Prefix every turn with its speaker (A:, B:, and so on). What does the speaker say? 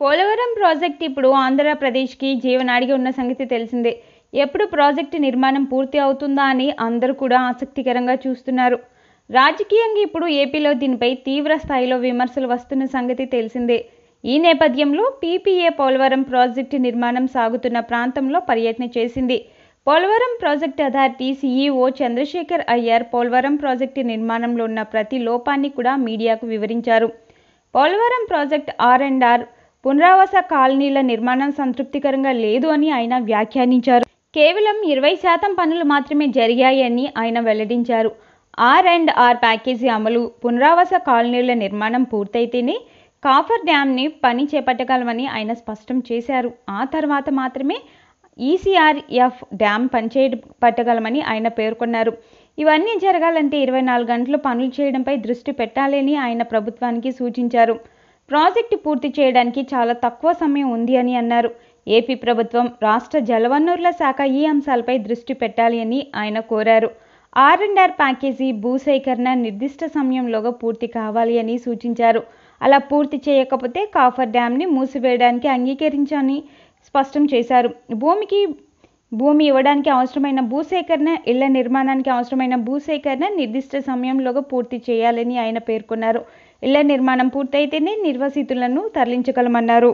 A: Polavaram project ఇప్పుడు ఆంధ్రప్రదేశ్కి జీవనాడిగా ఉన్న సంగతి తెలిసిందే ఎప్పుడు ప్రాజెక్టు నిర్మాణం పూర్తి అవుతుందా అని అందరూ కూడా ఆసక్తికరంగా చూస్తున్నారు రాజకీయంగా ఇప్పుడు ఏపీలో దీనిపై తీవ్ర స్థాయిలో విమర్శలు వస్తున్న సంగతి తెలిసిందే ఈ నేపథ్యంలో పీపీఏ పోలవరం ప్రాజెక్టు నిర్మాణం సాగుతున్న ప్రాంతంలో పర్యటన చేసింది Polavaram project authority CEO Chandrasekhar Iyer Polavaram project నిర్మాణంలో ఉన్న ప్రతి లోపాన్ని కూడా మీడియాకు వివరించారు Polavaram project R and R పునరావాస కాలనీల నిర్మాణం సంతృప్తికరంగా లేదు అని ఆయన వ్యాఖ్యానించారు కేవలం ఇరవై శాతం పనులు మాత్రమే జరిగాయని ఆయన వెల్లడించారు ఆర్ అండ్ ఆర్ ప్యాకేజీ అమలు పునరావాస కాలనీల నిర్మాణం పూర్తయితేనే కాఫర్ డ్యామ్ని పని చేపట్టగలమని ఆయన స్పష్టం చేశారు ఆ తర్వాత మాత్రమే ఈసీఆర్ఎఫ్ డ్యామ్ పనిచేయ పట్టగలమని ఆయన పేర్కొన్నారు ఇవన్నీ జరగాలంటే ఇరవై నాలుగు గంటలు పనులు చేయడంపై దృష్టి పెట్టాలని ఆయన ప్రభుత్వానికి సూచించారు ప్రాజెక్టు పూర్తి చేయడానికి చాలా తక్కువ సమయం ఉంది అని అన్నారు ఏపీ ప్రభుత్వం రాష్ట్ర జలవనరుల శాఖ ఈ అంశాలపై దృష్టి పెట్టాలి అని ఆయన కోరారు ఆర్ అండ్ ఆర్ ప్యాకేజీ భూసేకరణ నిర్దిష్ట సమయంలోగా పూర్తి కావాలి అని సూచించారు అలా పూర్తి చేయకపోతే కాఫర్ డ్యామ్ని మూసివేయడానికి అంగీకరించని స్పష్టం చేశారు భూమికి భూమి ఇవ్వడానికి అవసరమైన భూసేకరణ ఇళ్ల నిర్మాణానికి అవసరమైన భూసేకరణ నిర్దిష్ట సమయంలోగా పూర్తి చేయాలని ఆయన పేర్కొన్నారు ఇళ్ల నిర్మాణం పూర్తయితేనే నిర్వసితులను తరలించగలమన్నారు